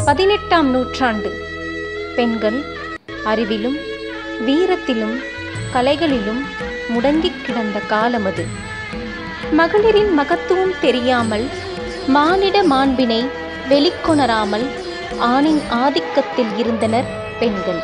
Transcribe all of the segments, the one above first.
பதினெட்டாம் நூற்றாண்டு பெண்கள் அறிவிலும் வீரத்திலும் கலைகளிலும் முடங்கிக் கிடந்த காலம் அது மகளிரின் மகத்துவம் தெரியாமல் மானிட மாண்பினை வெளிக்கொணராமல் ஆணின் ஆதிக்கத்தில் இருந்தனர் பெண்கள்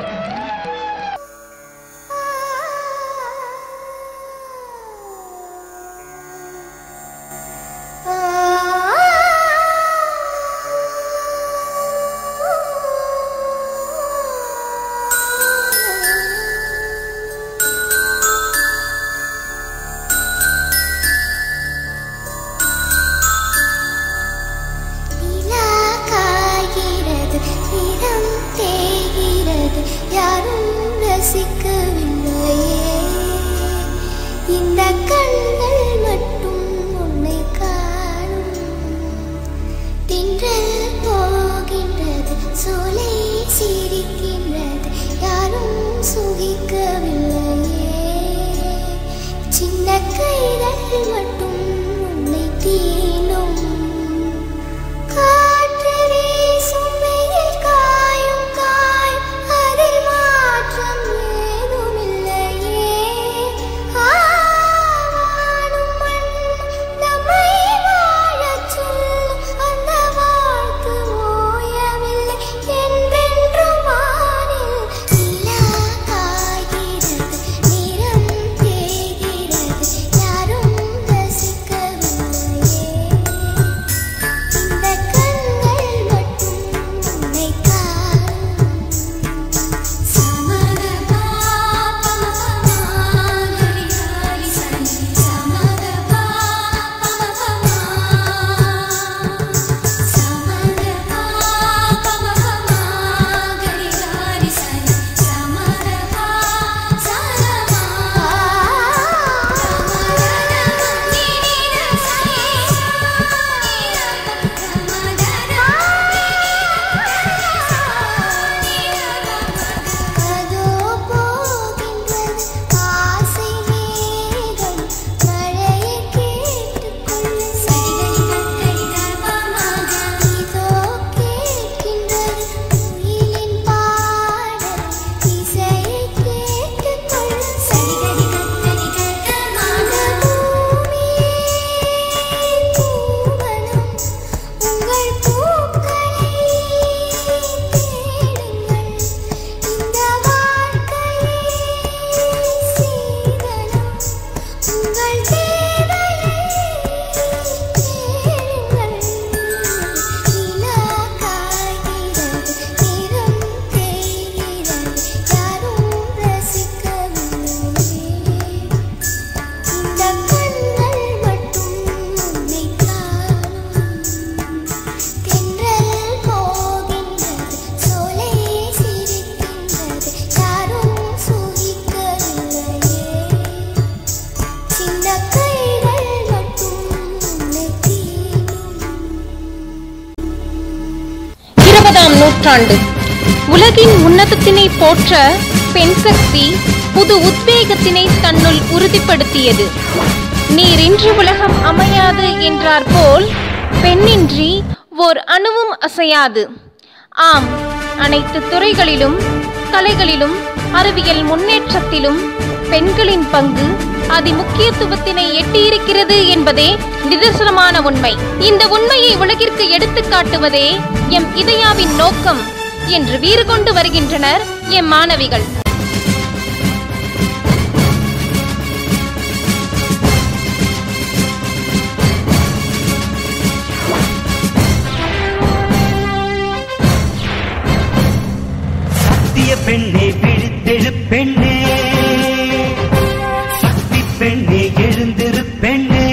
நிலா காய்கிறது நிறம் தேய்கிறது யாரும் ரசிக்கவில்லையே இந்த கண்கள் மட்டும் உன்னை காணும் தின்றல் போகின்றது சோலை சிரிக்கின்றது யாரும் சுகிக்கவில்லையே சின்ன கைகள் மட்டும் உன்னை தீண்டும் காற்று வீசும் வெயில் காயும் காயும் அதில் மாற்றம் ஏதுமில்லையே ஆவானும் மண்ணும் நம்மை வாழச் சொல்லும் அந்த வாழ்த்து ஓயவில்லை என்றென்றும் வானில் நிலா காய்கிறது நிறம் தேய்கிறது யாரும் ரசிக்கவில்லையே இந்த கண்கள் மட்டும் உன்னை காணும் சமதபா பமபமாகரி ஹரி சனி சமதபா பமபமா சமதபா பமபமாகரி ஹரி சனி சமதபா சமதபா அதோ போகின்றது ஆசை மேகம் மழையை கேட்டுக்கொள்ள சரிகரி கக்கரி கர்ப்பமாக இதோ கேட்கின்றது குயிலின் பாடல் இசையை கேட்டுக்கொள்ள சரிகரி கக்கரி கர்ப்பமாக பூமியே பூவனம் உங்கள் பூக்களை தேடுங்கள் இந்த வாழ்க்கையே சீதனம் உங்கள் தேவையை கேளுங்கள் நிலா காய்கிறது நிறம் தேய்கிறது யாரும் ரசிக்கவில்லை இந்த கண்கள் மட்டும் உன்னை காணும் தென்றல் போகின்றது சோலை சிரிக்கின்றது யாரும் சுகிக்கவில்லையே சின்ன கைகள் மட்டும் உன்னை தீண்டும் இருபதாம் நூற்றாண்டு உலகின் உன்னதத்தினை போற்ற பெண் சக்தி புது உத்வேகத்தினை தன்னுள் உறுதிப்படுத்தியது நீரின்றி உலகம் அமையாது என்றார் போல் பெண்ணின்றி ஓர் அணுவும் அசையாது ஆம் அனைத்து துறைகளிலும் கலைகளிலும் அறிவியல் முன்னேற்றத்திலும் பெண்களின் பங்கு அதிமுக்கியத்துவத்தினை எட்டியிருக்கிறது என்பதே நிதர்சனமான உண்மை இந்த உண்மையை உலகிற்கு எடுத்துக் காட்டுவதே எம் இதயாவின் நோக்கம் என்று வீறு கொண்டு வருகின்றனர் எம் மாணவிகள் சத்திய பெண்ணே விழித்தெழு பெண்ணே சக்தி பெண்ணே எழுந்திரு பெண்ணே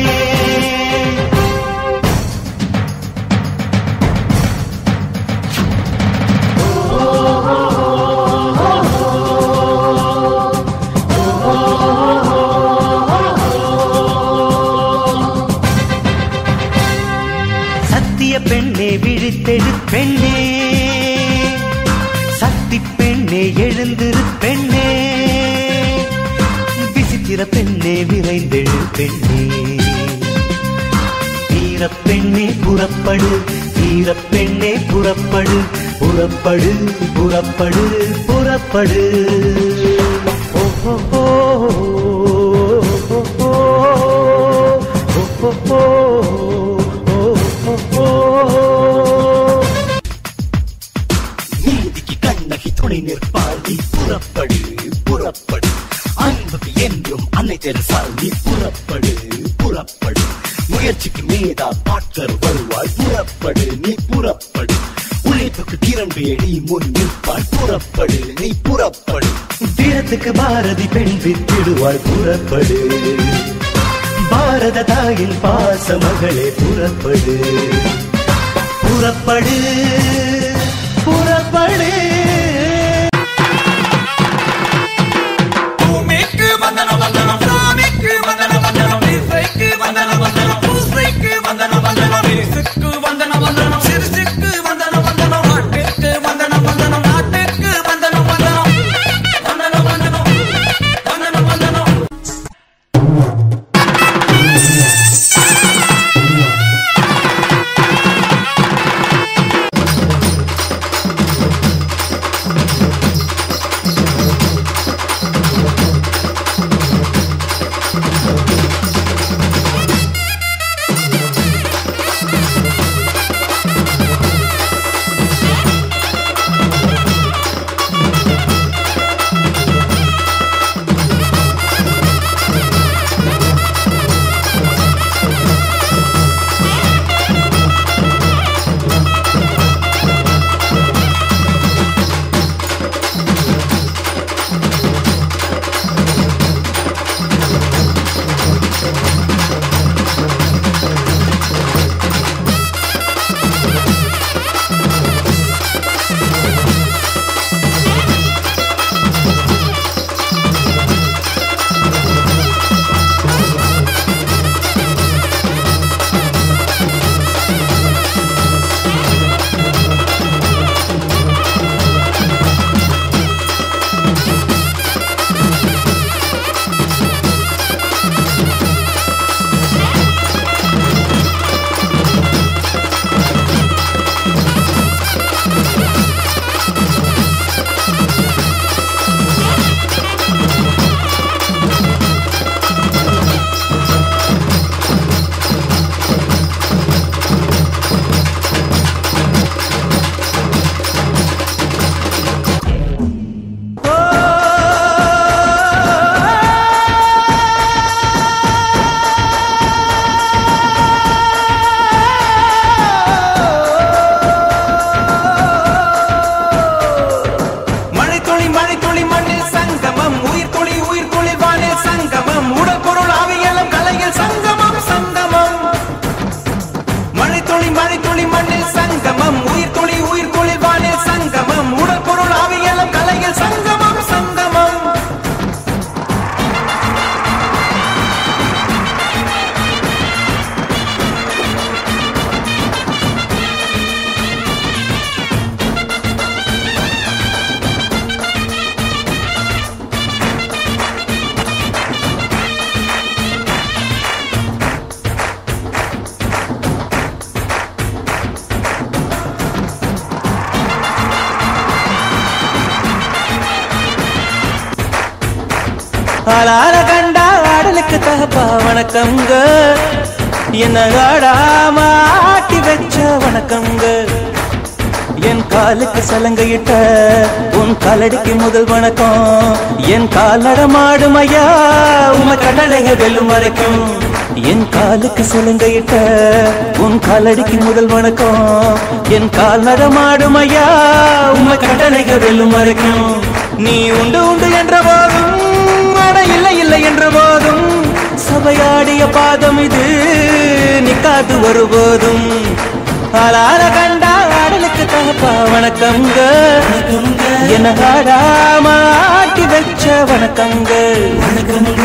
சத்திய பெண்ணே விழித்தெழு பெண்ணே சக்தி பெண்ணே எழுந்திரு பெண்ணே விசித்திர பெண்ணே விரைந்தெழு பெண்ணே வீர பெண்ணே பெண்ணே புறப்படு வீரப் பெண்ணே புறப்படு புறப்படு புறப்படு புறப்படு ஓ, ஓ, ஓ, ஓ, ஓ, ஓ, ஓ, ஓ, ஓ, ஓ. நீதிக்கு கண்ணகி துணை நிற்பாள் நீ புறப்படு புறப்படு அன்புக்கு என்றும் அன்னை தெரிசால் நீ புறப்படு புறப்படு முயற்சிக்கு மேதா பாட்டர் வருவாள் புறப்படு நீ புறப்படு உழைப்புக்கு கிரண் வேடி முன் நிற்பாள் புறப்படு நீ புறப்படு வீரத்துக்கு பாரதி பெண் வித்திடுவாள் புறப்படு பாரத தாயின் பாச மகளே புறப்படு புறப்படு புறப்படு பூமிக்கு வந்தனம் வந்தனம் சாமிக்கு வந்தனம் வந்தனம் இசைக்கு வந்தனம் வந்தனம் பூசைக்கு வந்தனம் வந்தனம் இசுக்கு வந்தனம் வந்தனம் சிறுசுக்கு வந்தனம் வந்தனம் நாட்டுக்கு வந்தனம் வந்தனம் நாட்டுக்கு வந்தனம் வந்தனம் வந்தனம் வந்தனம் வந்தனம் வந்தனம் மழைத்துளி மழைத்துளி மண்ணில் சங்கமம் உயிர் துளி உயிர் துளி வானில் சங்கமம் உடல் பொருள் ஆவியலம் கலையில் சங்கமம் சங்கமம் மழைத்துளி மழைத்துளி மண்ணில் சங்கமம் உயிர் துளி உயிர் துளி வானில் சங்கமம் உடல் பொருள் ஆவியலம் கலையில் சங்கமம் சங்கமம் ஆளால கண்டா ஆடலுக்கு தகப்பா வணக்கங்க என்ன ஆடாம ஆட்டி வச்ச வணக்கங்க என் காலுக்கு சலங்கையிட்ட உன் காலடிக்கு முதல் வணக்கம் என் கால் நடமாடும் ஐயா உம கடலைய வெல்லும் வரைக்கும் என் காலுக்கு சலங்கையிட்ட உன் காலடிக்கு முதல் வணக்கம் என் கால் நடமாடும் ஐயா உம கடலைய வெல்லும் வரைக்கும் நீ உண்டு உண்டு என்ற போதும் அட இல்லை இல்லை என்ற போதும் சபையாடிய பாதம் இது நிக்காது ஒருபோதும் ஆளார கண்டா ஆடலுக்கு தகப்பா வணக்கங்க என்ன ஆடாம ஆட்டி வச்ச வணக்கங்க வணக்கங்க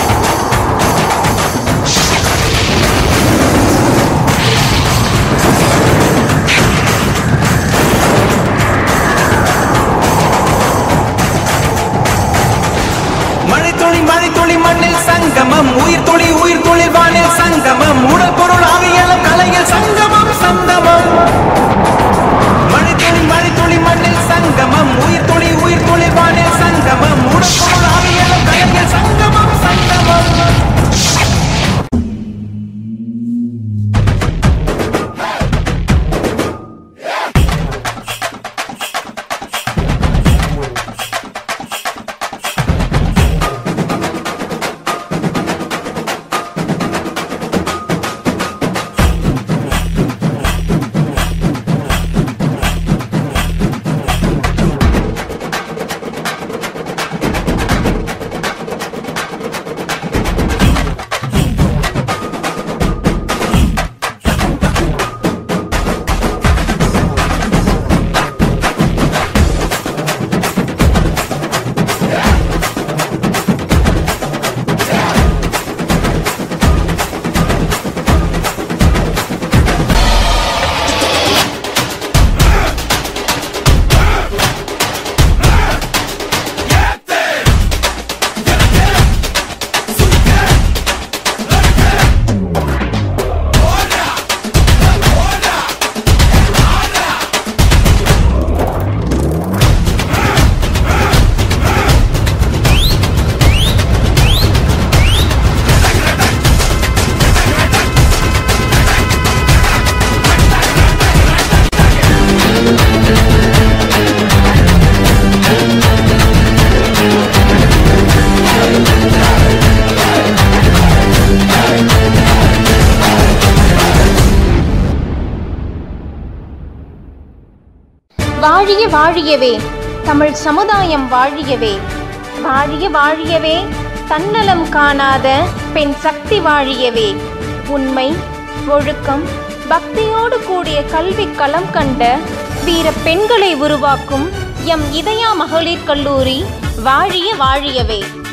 ஆ சங்கமம் உயிர் தொழி உயிர் தொழில் வானில் சங்கமம் உடல் பொருள் ஆவியலம் கலையில் சங்கமம் சங்கமம் மழைத்துளி மழைத்துளி மண்ணில் சங்கமம் உயிர் தொழி உயிர் தொழில் வானில் சங்கமம் உடல் பொருள் ஆவியலம் கலையில் சங்கமம் சங்கமம் வாழிய வாழியவே தமிழ் சமுதாயம் வாழியவே வாழிய வாழியவே தன்னலம் காணாத பெண் சக்தி வாழியவே உண்மை ஒழுக்கம் பக்தியோடு கூடிய கல்வி களம் கண்ட வீர பெண்களை உருவாக்கும் எம் இதயா மகளிர் கல்லூரி வாழிய வாழியவே